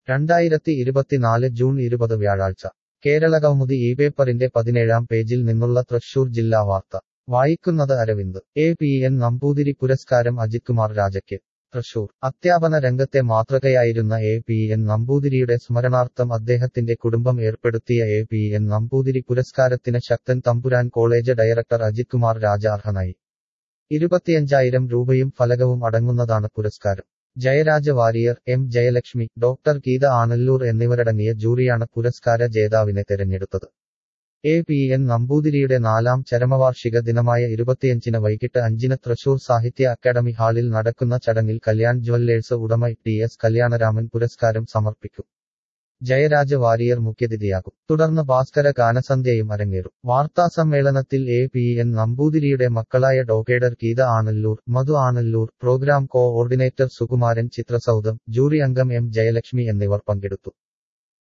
രണ്ടായിരത്തി ഇരുപത്തിനാല് ജൂൺ ഇരുപത് വ്യാഴാഴ്ച കേരളകൗമുദി ഈ പേപ്പറിന്റെ പതിനേഴാം പേജിൽ നിന്നുള്ള തൃശൂർ ജില്ലാ വാർത്ത വായിക്കുന്നത് Aravind A P N Namboothiri പുരസ്കാരം അജിത് കുമാർ രാജയ്ക്ക് തൃശൂർ അധ്യാപന രംഗത്തെ മാതൃകയായിരുന്ന എ പി എൻ നമ്പൂതിരിയുടെ സ്മരണാർത്ഥം അദ്ദേഹത്തിന്റെ കുടുംബം ഏർപ്പെടുത്തിയ എ പി എൻ നമ്പൂതിരി പുരസ്കാരത്തിന് ശക്തൻ തമ്പുരാൻ കോളേജ് ഡയറക്ടർ അജിത് കുമാർ രാജ അർഹനായി ഇരുപത്തിയഞ്ചായിരം രൂപയും ഫലകവും അടങ്ങുന്നതാണ് പുരസ്കാരം ജയരാജ വാരിയർ എം ജയലക്ഷ്മി ഡോക്ടർ ഗീത ആണല്ലൂർ എന്നിവരടങ്ങിയ ജൂറിയാണ് പുരസ്കാര ജേതാവിനെ തെരഞ്ഞെടുത്തത് എ പി എൻ നമ്പൂതിരിയുടെ നാലാം ചരമവാർഷിക ദിനമായ ഇരുപത്തിയഞ്ചിന് വൈകിട്ട് അഞ്ചിന് തൃശൂർ സാഹിത്യ അക്കാദമി ഹാളിൽ നടക്കുന്ന ചടങ്ങിൽ കല്യാൺ ജ്വല്ലേഴ്സ് ഉടമ ടി എസ് കല്യാണരാമൻ പുരസ്കാരം സമർപ്പിക്കും ജയരാജ വാരിയർ മുഖ്യതിഥിയാകും തുടർന്ന് ഭാസ്കര ഗാനസന്ധ്യയും അരങ്ങേറും വാർത്താസമ്മേളനത്തിൽ എ പി എൻ നമ്പൂതിരിയുടെ മക്കളായ doctor Geetha Anallur Madhu Anallur programme coordinator Sukumaran ചിത്രസൗധം ജൂറി അംഗം എം ജയലക്ഷ്മി എന്നിവർ പങ്കെടുത്തു